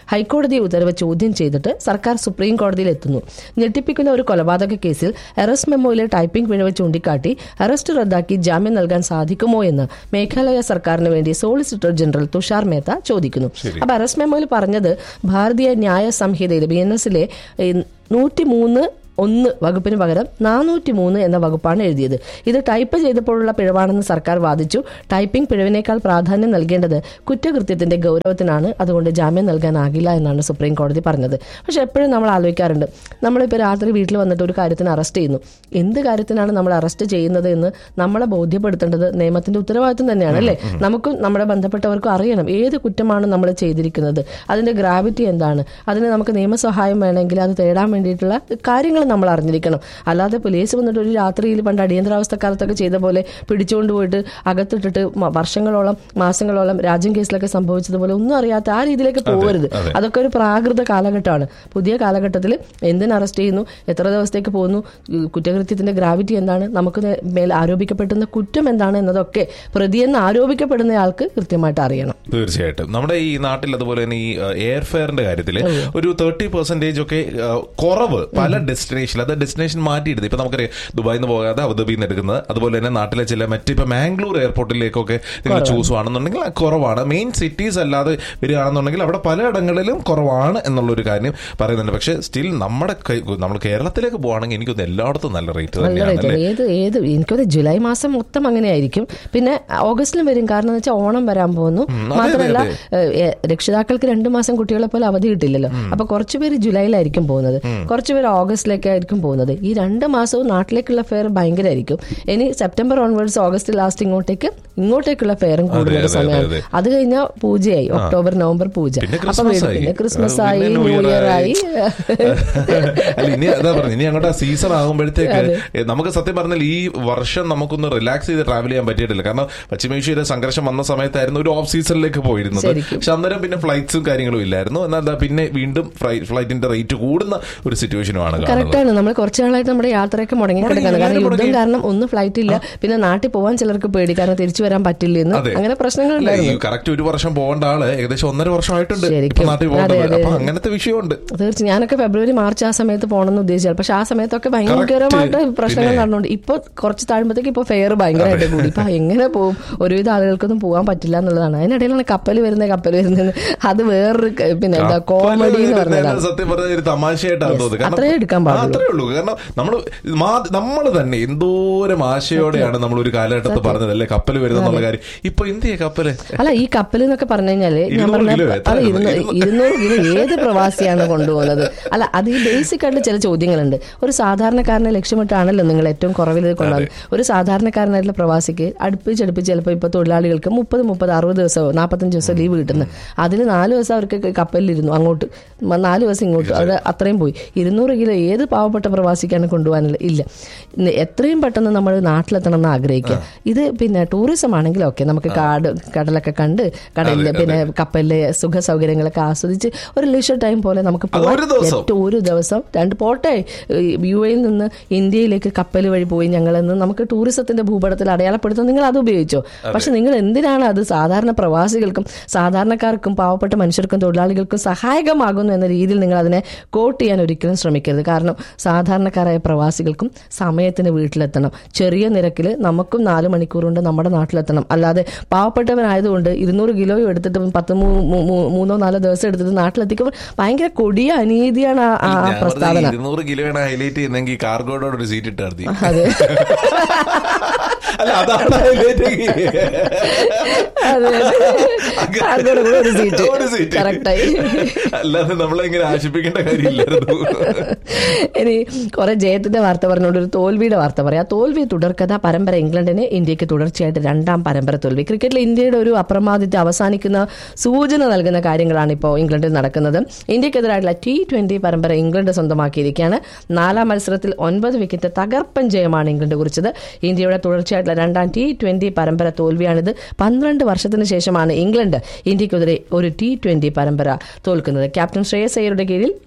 ഹൈക്കോടതി ഉത്തരവ് ചോദ്യം ചെയ്തിട്ട് സർക്കാർ സുപ്രീം കോടതിയിൽ എത്തുന്നു ഞെട്ടിപ്പിക്കുന്ന ഒരു കൊലപാതക കേസിൽ അറസ്റ്റ് മെമ്മോയിലെ ടൈപ്പിംഗ് പിഴവ് ചൂണ്ടിക്കാട്ടി അറസ്റ്റ് റദ്ദാക്കി ജാമ്യം നൽകാൻ സാധിക്കുമോ എന്ന് മേഘാലയ സർക്കാരിന് വേണ്ടി സോളിസിറ്റർ ജനറൽ തുഷാർ മേത്ത ചോദിക്കുന്നു അപ്പൊ അറസ്റ്റ് മെമ്മോയിൽ പറഞ്ഞത് ഭാരതീയ ന്യായ സംഹിതയിൽ ബി എൻ എസിലെ നൂറ്റി മൂന്ന് ഒന്ന് വകുപ്പിന് പകരം നാനൂറ്റി മൂന്ന് എന്ന വകുപ്പാണ് എഴുതിയത് ഇത് ടൈപ്പ് ചെയ്തപ്പോഴുള്ള പിഴവാണെന്ന് സർക്കാർ വാദിച്ചു ടൈപ്പിംഗ് പിഴവിനേക്കാൾ പ്രാധാന്യം നൽകേണ്ടത് കുറ്റകൃത്യത്തിന്റെ ഗൗരവത്തിനാണ് അതുകൊണ്ട് ജാമ്യം നൽകാനാകില്ല എന്നാണ് സുപ്രീം കോടതി പറഞ്ഞത് പക്ഷെ എപ്പോഴും നമ്മൾ ആലോചിക്കാറുണ്ട് നമ്മളിപ്പോൾ രാത്രി വീട്ടിൽ വന്നിട്ട് ഒരു കാര്യത്തിന് അറസ്റ്റ് ചെയ്യുന്നു എന്ത് കാര്യത്തിനാണ് നമ്മൾ അറസ്റ്റ് ചെയ്യുന്നത് എന്ന് നമ്മളെ ബോധ്യപ്പെടുത്തേണ്ടത് നിയമത്തിന്റെ ഉത്തരവാദിത്വം തന്നെയാണ് അല്ലേ നമുക്കും നമ്മുടെ ബന്ധപ്പെട്ടവർക്കും അറിയണം ഏത് കുറ്റമാണ് നമ്മൾ ചെയ്തിരിക്കുന്നത് അതിന്റെ ഗ്രാവിറ്റി എന്താണ് അതിന് നമുക്ക് നിയമസഹായം വേണമെങ്കിൽ അത് തേടാൻ വേണ്ടിയിട്ടുള്ള കാര്യങ്ങൾ നമ്മൾ അറിഞ്ഞിരിക്കണം അല്ലാതെ പോലീസ് വന്നിട്ട് ഒരു രാത്രിയിൽ പണ്ട് അടിയന്തരാവസ്ഥക്കാലത്തൊക്കെ ചെയ്ത പോലെ പിടിച്ചുകൊണ്ട് പോയിട്ട് അകത്തിട്ടിട്ട് മ- വർഷങ്ങളോളം മാസങ്ങളോളം രാജ്യം കേസിലൊക്കെ സംഭവിച്ചതുപോലെ ഒന്നും അറിയാത്ത ആ രീതിയിലേക്ക് പോകരുത് അതൊക്കെ ഒരു പ്രാകൃത കാലഘട്ടമാണ് പുതിയ കാലഘട്ടത്തിൽ എന്തിന് അറസ്റ്റ് ചെയ്യുന്നു എത്ര ദിവസത്തേക്ക് പോകുന്നു ഉം, കുറ്റകൃത്യത്തിന്റെ ഗ്രാവിറ്റി എന്താണ് നമുക്ക് നേ- മേൽ ആരോപിക്കപ്പെടുന്ന കുറ്റം എന്താണ് എന്നതൊക്കെ പ്രതിയെന്ന് ആരോപിക്കപ്പെടുന്ന ആൾക്ക് കൃത്യമായിട്ട് അറിയണം തീർച്ചയായിട്ടും നമ്മുടെ ഈ നാട്ടിൽ അതുപോലെ തന്നെ ഈ എയർ ഫെയറിന്റെ കാര്യത്തിൽ ഒരു തേർട്ടി പെർസെന്റേജ് ഒക്കെ ആ, കുറവ് പല ഡെസ്റ്റിനേഷൻ അത് ഡെസ്റ്റിനേഷൻ മാറ്റിയിടുന്നത് ഇപ്പൊ നമുക്കറിയാം ദുബായിൽ നിന്ന് പോകാതെ അബുദാബിയിൽ നിന്ന് എടുക്കുന്നത് അതുപോലെ തന്നെ നാട്ടിലെ ചില മറ്റിപ്പോ മാംഗ്ലൂർ എയർപോർട്ടിലേക്കൊക്കെ നിങ്ങൾ ചൂസ് ആണെന്നുണ്ടെങ്കിൽ അത് കുറവാണ് മെയിൻ സിറ്റീസ് അല്ലാതെ വരികയാണെന്നുണ്ടെങ്കിൽ അവിടെ പലയിടങ്ങളിലും കുറവാണ് എന്നുള്ളൊരു കാര്യം പറയുന്നുണ്ട് പക്ഷേ സ്റ്റിൽ നമ്മുടെ കൈ- നമ്മൾ കേരളത്തിലേക്ക് പോവാണെങ്കിൽ എനിക്കൊന്ന് എല്ലായിടത്തും നല്ല റേറ്റ് നല്ല തന്നെയാണ് റേറ്റ് അല്ലേ ഏത് ഏത് എനിക്കത് ജൂലൈ മാസം മൊത്തം അങ്ങനെയായിരിക്കും പിന്നെ ഓഗസ്റ്റിലും വരും കാരണം എന്ന് വെച്ചാൽ ഓണം വരാൻ പോകുന്നു അതെ, മാത്രമല്ല അതെ. ഏഹ്, ഏഹ്, രക്ഷിതാക്കൾക്ക് രണ്ടു മാസം കുട്ടികളെ പോലെ അവധി കിട്ടില്ലല്ലോ അപ്പൊ കുറച്ച് പേര് ജൂലൈയിലായിരിക്കും പോകുന്നത് കുറച്ച് പേര് ഓഗസ്റ്റിലേക്കായിരിക്കും പോകുന്നത് ഈ രണ്ട് മാസവും നാട്ടിലേക്കുള്ള ഫെയർ ഭയങ്കരമായിരിക്കും ഇനി സെപ്റ്റംബർ ഓൺവേർഡ്സ് ഓഗസ്റ്റ് ലാസ്റ്റ് ഇങ്ങോട്ടേക്ക് ഇങ്ങോട്ടേക്കുള്ള ഫെയറും കൂടുതൽ അതെ, അതെ, സമയമാണ് അതെ. അത് കഴിഞ്ഞാൽ പൂജയായി ഒക്ടോബർ നവംബർ പൂജ പിന്നെ അപ്പൊ ക്രിസ്മസ് വീണ്ടും ആയി. പിന്നെ ക്രിസ്മസ് ആ, ആയി പിന്നെ ന്യൂ New Year ഇയർ ആയി അല്ല ഇനി അതാ പറഞ്ഞു ഇനി അങ്ങോട്ട് സീസൺ ആകുമ്പോഴത്തേക്ക് ഏ, നമുക്ക് സത്യം പറഞ്ഞാൽ ഈ വർഷം നമുക്കൊന്ന് റിലാക്സ് ചെയ്ത് ട്രാവൽ ചെയ്യാൻ പറ്റിയിട്ടില്ല കാരണം പശ്ചിമേഷ്യയിലെ സംഘർഷം വന്ന സമയത്തായിരുന്നു ഒരു ഓഫ് സീസണിലേക്ക് പോയിരുന്നത് ശരിക്കും. പക്ഷെ അന്നേരം പിന്നെ ഫ്ലൈറ്റ്സും കാര്യങ്ങളും ഇല്ലായിരുന്നു എന്നാൽ ദാ പിന്നെ വീണ്ടും ഫ്ലൈറ്റിന്റെ റേറ്റ് കൂടുന്ന ഒരു സിറ്റുവേഷനുമാണ് കാണുന്നത് കറക്റ്റാണ് നമ്മൾ കുറച്ച് നാളായിട്ട് നമ്മുടെ യാത്രയൊക്കെ മുടങ്ങിക്കിടക്കാണ് കാരണം മുടങ്ങി, യുദ്ധം മുടങ്ങി. കാരണം ഒന്നും ഫ്ലൈറ്റ് ഇല്ല പിന്നെ നാട്ടിൽ പോകാൻ ചിലർക്ക് പേടി കാരണം തിരിച്ചു വരാൻ പറ്റില്ല എന്ന് അതെ. അങ്ങനെ അല്ല, ഈ പ്രശ്നങ്ങളുണ്ടായിരുന്നു കറക്റ്റ് ഒരു വർഷം പോകേണ്ട ആള് ഏകദേശം ഒന്നര വർഷമായിട്ടുണ്ട് ശരിക്കും. ഇപ്പൊ നാട്ടിൽ അതെ, പോകുന്നത് അതെ, അപ്പൊ അതെ. അങ്ങനത്തെ വിഷയമുണ്ട് തീർച്ചയായും ഞാനൊക്കെ ഫെബ്രുവരി മാർച്ച് ആ സമയത്ത് പോകണമെന്ന് ഉദ്ദേശിച്ചാൽ പക്ഷെ ആ സമയത്തൊക്കെ ഭയങ്കരമായിട്ട് Correct. പ്രശ്നങ്ങൾ പിന്നെ. നടന്നുണ്ട് ഇപ്പൊ കുറച്ച് താഴ്മ്പോഴത്തേക്ക് ഇപ്പൊ ഫെയർ ഭയങ്കരമായിട്ട് കൂടി ഇപ്പൊ എങ്ങനെ പോകും ഒരുവിധ ആളുകൾക്കൊന്നും പോകാൻ പറ്റില്ല എന്നുള്ളതാണ് അതിനിടയിലാണ് കപ്പൽ വരുന്നത് കപ്പൽ വരുന്നത് അത് വേറൊരു ക- പിന്നെ എന്താ കോമഡി എന്ന് കപ്പല് പറഞ്ഞതാണ് വരുന്നത് സത്യം പറഞ്ഞ ഒരു തമാശയായിട്ടാണ് തോന്നുന്നത് കാരണം- അത്രേ എടുക്കാൻ ആ, പാടുള്ളൂ. അത്രേ ഉള്ളൂ കാരണം നമ്മൾ നമ്മൾ തന്നെ എന്തോരം ആശയോടെയാണ് നമ്മൾ ഒരു കാലഘട്ടത്ത് പറഞ്ഞത് അല്ലേ കപ്പൽ വരുന്നുള്ള കാര്യം ഇപ്പൊ എന്തിയാ കപ്പല് അല്ല ഈ കപ്പൽ എന്നൊക്കെ പറഞ്ഞു കഴിഞ്ഞാല് ഞാൻ ഇരുന്നൂറ് പറഞ്ഞ കിലോ എത്ര അത് ഇരുന്നൂറ് ഇരുന്നൂറ് ഇരുന്നൂറ് കിലോ ഏത് പ്രവാസിയാണ് കൊണ്ടുപോകുന്നത് അല്ല അത് ഈ ബേസിക് ആയിട്ട് ചില ചോദ്യങ്ങളുണ്ട് ഒരു സാധാരണക്കാരനെ ലക്ഷ്യമിട്ടാണല്ലോ നിങ്ങൾ ഏറ്റവും കുറവിൽ ഇത് കൊണ്ടുവന്നത് ഒരു സാധാരണക്കാരനായിട്ടുള്ള പ്രവാസിക്ക് അടുപ്പിച്ചടുപ്പിച്ച് ചിലപ്പോൾ ഇപ്പൊ തൊഴിലാളികൾക്ക് മുപ്പത് മുപ്പത് അറുപത് ദിവസമോ നാൽപ്പത്തഞ്ച് ദിവസം ലീവ് കിട്ടുന്നത് അതിൽ നാല് ദിവസം അവർക്ക് കപ്പലിലിരുന്നു അങ്ങോട്ട് മ- നാല് ദിവസം ഇങ്ങോട്ട് അത് അത്രയും പോയി ഇരുന്നൂറ് കിലോ ഏത് പാവപ്പെട്ട പ്രവാസിക്കാണ് കൊണ്ടുപോകാനുള്ള ഇല്ല ഇന്ന് എത്രയും പെട്ടെന്ന് നമ്മൾ നാട്ടിലെത്തണം എന്ന് ആഗ്രഹിക്കുക ഇത് പിന്നെ ടൂറിസം ആണെങ്കിലും ഓക്കെ നമുക്ക് കാട് കടലൊക്കെ കണ്ട് കടലിൽ പിന്നെ കപ്പലിലെ സുഖ സൗകര്യങ്ങളൊക്കെ ആസ്വദിച്ച് ഒരു ലിഷർ ടൈം പോലെ നമുക്ക് അത് ഒരു ദിവസം. ഏറ്റവും ഒരു ദിവസം രണ്ട് പോട്ടെ യു എയിൽ നിന്ന് ഇന്ത്യയിലേക്ക് കപ്പൽ വഴി പോയി ഞങ്ങളെന്ന് നമുക്ക് ടൂറിസത്തിന്റെ ഭൂപടത്തിൽ അടയാളപ്പെടുത്താൻ നിങ്ങൾ അത് ഉപയോഗിച്ചോ പക്ഷെ നിങ്ങൾ എന്തിനാണ് അത് സാധാരണ പ്രവാസികൾക്കും സാധാരണക്കാർക്കും പാവപ്പെട്ട മനുഷ്യർക്കും തൊഴിലാളികൾക്കും സഹായകമാകുന്നു എന്ന രീതിയിൽ നിങ്ങൾ അതിനെ കോട്ട് ചെയ്യാൻ ഒരിക്കലും ശ്രമിക്കരുത് കാരണം സാധാരണക്കാരായ പ്രവാസികൾക്കും സമയത്തിന് വീട്ടിലെത്തണം ചെറിയ നിരക്കിൽ നമുക്കും നാല് മണിക്കൂർ കൊണ്ട് നമ്മുടെ നാട്ടിലെത്തണം അല്ലാതെ പാവപ്പെട്ടവനായതുകൊണ്ട് ഇരുന്നൂറ് കിലോയും എടുത്തിട്ട് പത്ത് മൂ- മൂ- മൂ- മൂന്നോ നാലോ ദിവസം എടുത്തിട്ട് നാട്ടിലെത്തിക്കുമ്പോൾ ഭയങ്കര കൊടിയ അനീതിയാണ് ആ- ആ ഞാൻ പ്രസ്താവന പറഞ്ഞത് ഇരുന്നൂറ് കിലോയാണ് ഹൈലൈറ്റ് ചെയ്യുന്നെങ്കിൽ കാർഗോയോട് ഒരു സീറ്റ് ഇട്ടാ മതി അതെ അല്ല അതാണ് ഹൈലൈറ്റ് അതെ കാർഗോയുടെ കൂടെ ഒരു സീറ്റ് ഒരു സീറ്റ് കറക്റ്റായി അല്ലാതെ നമ്മളെ ഇങ്ങനെ ആശിപ്പിക്കേണ്ട കാര്യമില്ലായിരുന്നു ഇനി കുറെ ജയത്തിന്റെ വാർത്ത പറഞ്ഞുകൊണ്ട് ഒരു തോൽവിയുടെ വാർത്ത പറയാം തോൽവി തുടർക്കഥ പരമ്പര ഇംഗ്ലണ്ടിന് ഇന്ത്യക്ക് തുടർച്ചയായിട്ട് രണ്ടാം പരമ്പര തോൽവി ക്രിക്കറ്റിൽ ഇന്ത്യയുടെ ഒരു അപ്രമാദിത്യം അവസാനിക്കുന്ന സൂചന നൽകുന്ന കാര്യങ്ങളാണ് ഇപ്പോൾ ഇംഗ്ലണ്ടിൽ നടക്കുന്നത് ഇന്ത്യക്കെതിരായിട്ടുള്ള ടി ട്വന്റി പരമ്പര ഇംഗ്ലണ്ട് സ്വന്തമാക്കിയിരിക്കുകയാണ് നാലാം മത്സരത്തിൽ ഒൻപത് വിക്കറ്റ് തകർപ്പൻ ജയമാണ് ഇംഗ്ലണ്ട് കുറിച്ചത് ഇന്ത്യയുടെ തുടർച്ചയായിട്ടുള്ള രണ്ടാം ടി ട്വന്റി പരമ്പര തോൽവിയാണിത് പന്ത്രണ്ട് വർഷത്തിന് ശേഷമാണ് ഇംഗ്ലണ്ട് ഇന്ത്യക്കെതിരെ ഒരു ടി ട്വന്റി പരമ്പര തോൽക്കുന്നത് ക്യാപ്റ്റൻ ശ്രേയസ് അയ്യരുടെ കീഴിൽ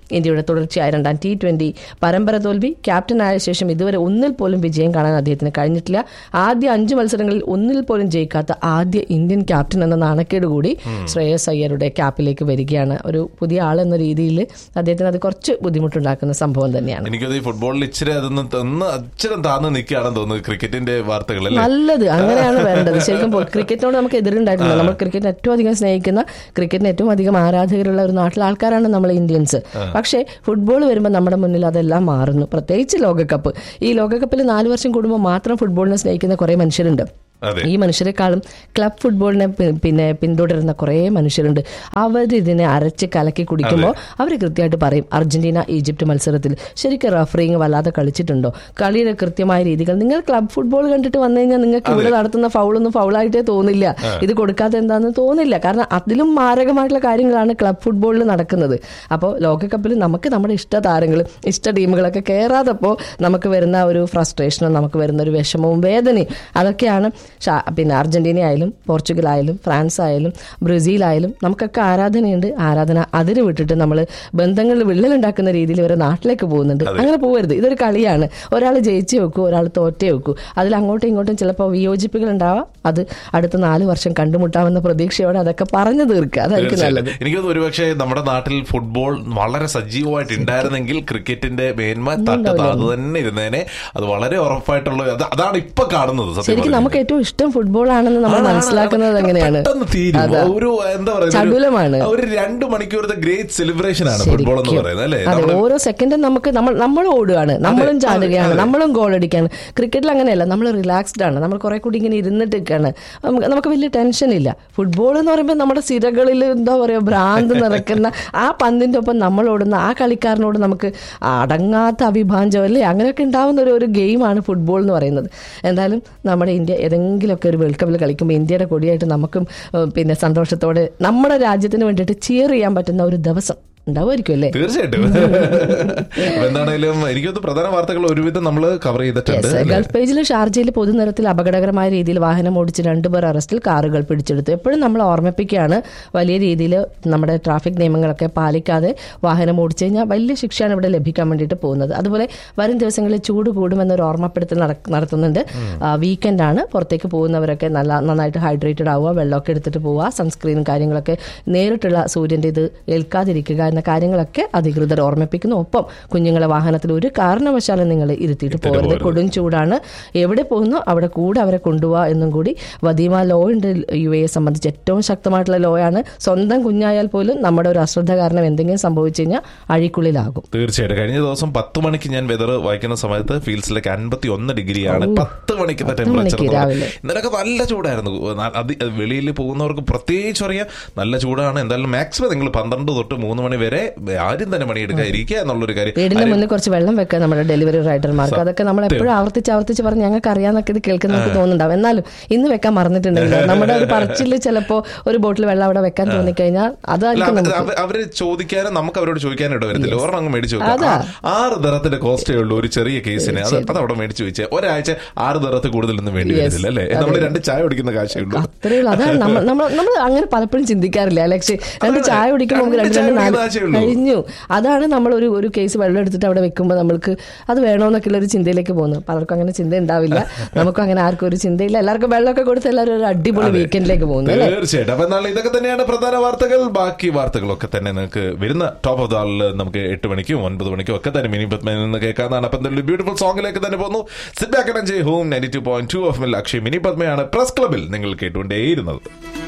ഇന്ത്യയുടെ തുടർച്ചയായ രണ്ടാം ടി ട്വന്റി പരമ്പര തോൽവി ക്യാപ്റ്റനായ ശേഷം ഇതുവരെ ഒന്നിൽ പോലും വിജയം കാണാൻ അദ്ദേഹത്തിന് കഴിഞ്ഞിട്ടില്ല ആദ്യ അഞ്ച് മത്സരങ്ങളിൽ ഒന്നിൽ പോലും ജയിക്കാത്ത ആദ്യ ഇന്ത്യൻ ക്യാപ്റ്റൻ എന്ന നാണക്കേട് കൂടി ശ്രേയസ് അയ്യരുടെ ക്യാപ്പിലേക്ക് വരികയാണ് ഒരു പുതിയ ആൾ എന്ന രീതിയിൽ അദ്ദേഹത്തിന് അത് കുറച്ച് ബുദ്ധിമുട്ടുണ്ടാക്കുന്ന സംഭവം തന്നെയാണ് എനിക്കത് ഈ ഫുട്ബോളിൽ ഇച്ചിരി അതൊന്ന് ഒന്ന് അച്ഛരം താന്ന് നിൽക്കുകയാണെന്ന് തോന്നുന്നു ക്രിക്കറ്റിന്റെ വാർത്തകളല്ലേ നല്ലത് അങ്ങനെയാണ് വേണ്ടത് ശരിക്കും പോ- ക്രിക്കറ്റിനോട് നമുക്ക് എതിരുണ്ടായിട്ടില്ല നമ്മൾ ക്രിക്കറ്റ് ഏറ്റവും അധികം സ്നേഹിക്കുന്ന ക്രിക്കറ്റിന് ഏറ്റവും അധികം ആരാധകരുള്ള ഒരു നാട്ടിലെ ആൾക്കാരാണ് നമ്മൾ ഇന്ത്യൻസ് പക്ഷേ ഫുട്ബോൾ വരുമ്പോൾ നമ്മുടെ മുന്നിൽ അതെല്ലാം മാറുന്നു പ്രത്യേകിച്ച് ലോകകപ്പ് ഈ ലോകകപ്പിൽ നാല് വർഷം കൂടുമ്പോൾ മാത്രം ഫുട്ബോളിനെ സ്നേഹിക്കുന്ന കുറേ മനുഷ്യരുണ്ട് അതെ ഈ മനുഷ്യരെക്കാളും ക്ലബ് ഫുട്ബോളിനെ പി- പിന്നെ പിന്തുടരുന്ന കുറേ മനുഷ്യരുണ്ട് അവരിതിനെ അരച്ച് കലക്കി കുടിക്കുമ്പോൾ അവർ കൃത്യമായിട്ട് പറയും അർജന്റീന ഈജിപ്ത് മത്സരത്തിൽ ശരിക്കും റഫറിങ് വല്ലാതെ കളിച്ചിട്ടുണ്ടോ കളിയുടെ കൃത്യമായ രീതികൾ നിങ്ങൾ ക്ലബ് ഫുട്ബോൾ കണ്ടിട്ട് വന്നു കഴിഞ്ഞാൽ നിങ്ങൾക്ക് ഇവിടെ നടത്തുന്ന ഫൗളൊന്നും ഫൗളായിട്ടേ തോന്നില്ല ഇത് കൊടുക്കാതെ എന്താണെന്ന് തോന്നില്ല കാരണം അതിലും മാരകമായിട്ടുള്ള കാര്യങ്ങളാണ് ക്ലബ് ഫുട്ബോളിൽ നടക്കുന്നത് അപ്പോൾ ലോകകപ്പിൽ നമുക്ക് നമ്മുടെ ഇഷ്ട താരങ്ങൾ ഇഷ്ട ടീമുകളൊക്കെ കയറാതപ്പോൾ നമുക്ക് വരുന്ന ഒരു ഫ്രസ്ട്രേഷനും നമുക്ക് വരുന്ന ഒരു വിഷമവും വേദനയും അതൊക്കെയാണ് ഷാ- പിന്നെ അർജന്റീന ആയാലും പോർച്ചുഗൽ ആയാലും ഫ്രാൻസ് ആയാലും ബ്രസീൽ ആയാലും നമുക്കൊക്കെ ആരാധനയുണ്ട് ആരാധന അതിന് വിട്ടിട്ട് നമ്മൾ ബന്ധങ്ങളിൽ വിള്ളലുണ്ടാക്കുന്ന രീതിയിൽ ഇവരെ നാട്ടിലേക്ക് പോകുന്നുണ്ട് അങ്ങനെ പോകരുത് ഇതൊരു കളിയാണ് ഒരാൾ ജയിച്ചേ വെക്കൂ ഒരാൾ തോറ്റേ വെക്കൂ അതിൽ അങ്ങോട്ടും ഇങ്ങോട്ടും ചിലപ്പോൾ വിയോജിപ്പുകൾ ഉണ്ടാവാം അത് അടുത്ത നാല് വർഷം കണ്ടുമുട്ടാമെന്ന പ്രതീക്ഷയോടെ അതൊക്കെ പറഞ്ഞു തീർക്കുക അതായിരിക്കും നല്ലത് എനിക്ക് തോന്നുന്നു ഒരുപക്ഷെ നമ്മുടെ നാട്ടിൽ ഫുട്ബോൾ വളരെ സജീവമായിട്ട് ഉണ്ടായിരുന്നെങ്കിൽ ക്രിക്കറ്റിന്റെ മേന്മ തട്ടത് അത് തന്നെ ഇരുന്നേനെ അത് വളരെ ഉറപ്പായിട്ടുള്ള അത് അതാണ് ഇപ്പൊ കാണുന്നത് സത്യം ശരിക്കും പറഞ്ഞാൽ. നമുക്ക് ഏറ്റവും ഇഷ്ടം ഫുട്ബോൾ ആണെന്ന് നമ്മൾ ആണ്, ആണ്. മനസ്സിലാക്കുന്നത് എങ്ങനെയാണ് പെട്ടെന്ന് തീരും അതാ. ഒരു എന്താ ചടുലമാണ്. പറയുക ഒരു രണ്ട് മണിക്കൂറത്തെ ഗ്രേറ്റ് സെലിബ്രേഷൻ ആണ് ഫുട്ബോൾ എന്ന് പറയുന്നത് അല്ലേ അതെ നമ്മള് ഓരോ സെക്കൻഡും നമുക്ക് നമ്മൾ നമ്മൾ ഓടുകയാണ് നമ്മളും ചാടുകയാണ് നമ്മളും ഗോൾ അടിക്കുകയാണ് ക്രിക്കറ്റിൽ അങ്ങനെയല്ല നമ്മൾ റിലാക്സ്ഡ് ആണ് നമ്മൾ കുറെ കൂടി ഇങ്ങനെ ഇരുന്നിട്ട് നിൽക്കുകയാണ് നമുക്ക് നമുക്ക് വലിയ ടെൻഷൻ ഇല്ല ഫുട്ബോൾ എന്ന് പറയുമ്പോൾ നമ്മുടെ സിരകളിൽ എന്താ പറയുക ഭ്രാന്ത് നിറക്കുന്ന ആ പന്തിന്റെ ഒപ്പം നമ്മൾ ഓടുന്ന ആ കളിക്കാരനോട് നമുക്ക് അടങ്ങാത്ത അഭിഭാഞ്ചം അല്ലേ അങ്ങനെയൊക്കെ ഉണ്ടാവുന്ന ഒരു ഒരു ഗെയിമാണ് ഫുട്ബോൾ എന്ന് പറയുന്നത് എന്തായാലും നമ്മുടെ ഇന്ത്യ ഏതെങ്കിലുമൊക്കെ ഒരു വേൾഡ് കപ്പിൽ കളിക്കുമ്പോൾ ഇന്ത്യയുടെ കൊടിയായിട്ട് നമുക്കും ഏഹ്, പിന്നെ സന്തോഷത്തോടെ നമ്മുടെ രാജ്യത്തിന് വേണ്ടിയിട്ട് ചിയർ ചെയ്യാൻ പറ്റുന്ന ഒരു ദിവസം ഉണ്ടാവുമായിരിക്കും അല്ലേ തീർച്ചയായിട്ടും അപ്പൊ എന്താണേലും എനിക്കൊന്ന് പ്രധാന വാർത്തകൾ ഒരുവിധം നമ്മൾ കവർ ചെയ്തിട്ടുണ്ട് Yes, ഗൾഫ് പേജിൽ ഷാർജയിൽ പൊതുനിരത്തിൽ അപകടകരമായ രീതിയിൽ വാഹനം ഓടിച്ച് രണ്ടുപേർ അറസ്റ്റിൽ കാറുകൾ പിടിച്ചെടുത്തു എപ്പോഴും നമ്മൾ ഓർമ്മിപ്പിക്കുകയാണ് വലിയ രീതിയിൽ നമ്മുടെ ട്രാഫിക് നിയമങ്ങളൊക്കെ പാലിക്കാതെ വാഹനം ഓടിച്ചു കഴിഞ്ഞാൽ വലിയ ശിക്ഷയാണ് ഇവിടെ ലഭിക്കാൻ വേണ്ടിയിട്ട് പോകുന്നത് അതുപോലെ വരും ദിവസങ്ങളിൽ ചൂട് കൂടുമെന്നൊരു ഓർമ്മപ്പെടുത്തൽ നട- നടത്തുന്നുണ്ട് വീക്കെൻഡ് ആണ് പുറത്തേക്ക് പോകുന്നവരൊക്കെ നല്ല നന്നായിട്ട് ഹൈഡ്രേറ്റഡ് ആവുക വെള്ളമൊക്കെ എടുത്തിട്ട് പോവുക സൺസ്ക്രീനും കാര്യങ്ങളൊക്കെ നേരിട്ടുള്ള സൂര്യന്റെ ഇത് ഏൽക്കാതിരിക്കുക എന്ന കാര്യങ്ങളൊക്കെ അധികൃതർ ഓർമ്മിപ്പിക്കുന്നു ഒപ്പം കുഞ്ഞുങ്ങളെ വാഹനത്തിൽ ഒരു കാരണവശാലും നിങ്ങൾ ഇരുത്തിയിട്ട് പോകരുത് കൊടും ചൂടാണ് എവിടെ പോകുന്നു അവിടെ കൂടെ അവരെ കൊണ്ടുപോവുക എന്നും കൂടി വദീമ ലോ ഉണ്ട് യു എയെ സംബന്ധിച്ച് ഏറ്റവും ശക്തമായിട്ടുള്ള ലോ ആണ് സ്വന്തം കുഞ്ഞായാൽ പോലും നമ്മുടെ ഒരു അശ്രദ്ധ കാരണം എന്തെങ്കിലും സംഭവിച്ചു കഴിഞ്ഞാൽ അഴിക്കുള്ളിലാകും തീർച്ചയായിട്ടും കഴിഞ്ഞ ദിവസം പത്ത് മണിക്ക് ഞാൻ വെതർ വായിക്കുന്ന സമയത്ത് ഫീൽഡ്സിലേക്ക് അൻപത്തി ഒന്ന് ഡിഗ്രിയാണ് പത്ത് മണിക്കത്തെ ടെമ്പറേച്ചർ മണിക്ക് രാവിലെ. ഇന്നലൊക്കെ നല്ല ചൂടായിരുന്നു ന- അത് വെളിയിൽ പോകുന്നവർക്ക് പ്രത്യേകിച്ച് അറിയാം നല്ല ചൂടാണ് എന്തായാലും മാക്സിമം നിങ്ങൾ പന്ത്രണ്ട് തൊട്ട് മൂന്ന് മണി വരെ ആരും തന്നെ പണിയെടുക്കാൻ ഇരിക്കുക എന്നുള്ളൊരു കാര്യം വീടിന്റെ മുന്നിൽ കുറച്ച് വെള്ളം വെക്കുക നമ്മുടെ ഡെലിവറി റൈഡർമാർക്ക് അതൊക്കെ നമ്മൾ എപ്പോഴും ആവർത്തിച്ച് ആവർത്തിച്ച് പറഞ്ഞ് ഞങ്ങൾക്ക് അറിയാന്നൊക്കെ ഇത് കേൾക്കുന്ന നമുക്ക് തോന്നുന്നുണ്ടാവും എന്നാലും ഇന്ന് വെക്കാൻ മറന്നിട്ടുണ്ടെങ്കിൽ നമ്മുടെ ഒരു പറച്ചില് ചിലപ്പോ ഒരു ബോട്ടിൽ വെള്ളം അവിടെ വെക്കാൻ തോന്നിക്കഴിഞ്ഞാൽ അല്ല, അതായിരിക്കും അവര് നമുക്ക് അവ- അവര് ചോദിക്കാനും നമുക്ക് അവരോട് ചോദിക്കാനും ഇട വരത്തില്ല ഒരെണ്ണം അങ്ങ് മേടിച്ചു വെക്കാം. ആ- ആറ് ദറത്തിന്റെ കോസ്റ്റേ ഉള്ളൂ ഒരു ചെറിയ കേസിന് അത് അത് അവിടെ മേടിച്ചു വെച്ചാൽ ഒരാഴ്ച ആറ് ദറത്ത് കൂടുതലൊന്നും വേണ്ടി വരത്തില്ല അല്ലേ നമ്മൾ രണ്ട് ചായ കുടിക്കുന്ന കാശേ ഉള്ളൂ അത്രേ ഉള്ളൂ അതാണ് നമ്മൾ നമ്മൾ നമ്മൾ അങ്ങനെ പലപ്പോഴും ചിന്തിക്കാറില്ല അലക്സ് രണ്ട് ചായ കുടിക്കുമ്പോൾ നമുക്ക് രണ്ട് രണ്ട് നാല് ആശയമുള്ളൂ. കഴിഞ്ഞു അതാണ് നമ്മൾ ഒരു ഒരു കേസ് വെള്ളം എടുത്തിട്ട് അവിടെ വെക്കുമ്പോൾ നമ്മൾക്ക് അത് വേണമെന്നൊക്കെയുള്ള ഒരു ചിന്തയിലേക്ക് പോകുന്നു പലർക്കും അങ്ങനെ ചിന്ത ഉണ്ടാവില്ല നമുക്കും അങ്ങനെ ആർക്കും ഒരു ചിന്തയില്ല എല്ലാവർക്കും വെള്ളമൊക്കെ കൊടുത്ത് എല്ലാവരും ഒരു അടിപൊളി വീക്കെൻഡിലേക്ക് പോകുന്നു അല്ലേ തീർച്ചയായിട്ടും അപ്പൊ എന്നാൽ ഇതൊക്കെ തന്നെയാണ് പ്രധാന വാർത്തകൾ ബാക്കി വാർത്തകളൊക്കെ തന്നെ നിങ്ങൾക്ക് വരുന്ന ടോപ്പ് ഓഫ് ദ ആളിൽ നമുക്ക് എട്ട് മണിക്കും ഒൻപത് മണിക്കും ഒക്കെ തന്നെ മിനി പത്മയിൽ നിന്ന് കേൾക്കാന്നാണ് അപ്പൊ എന്തെങ്കിലും ബ്യൂട്ടിഫുൾ സോങ്ങിലേക്ക് തന്നെ പോകുന്നു sit back and home ninety two point two of മിൽ അക്ഷയ് മിനി പത്മയാണ് പ്രസ് ക്ലബിൽ നിങ്ങൾ കേട്ടുകൊണ്ടേയിരുന്നത്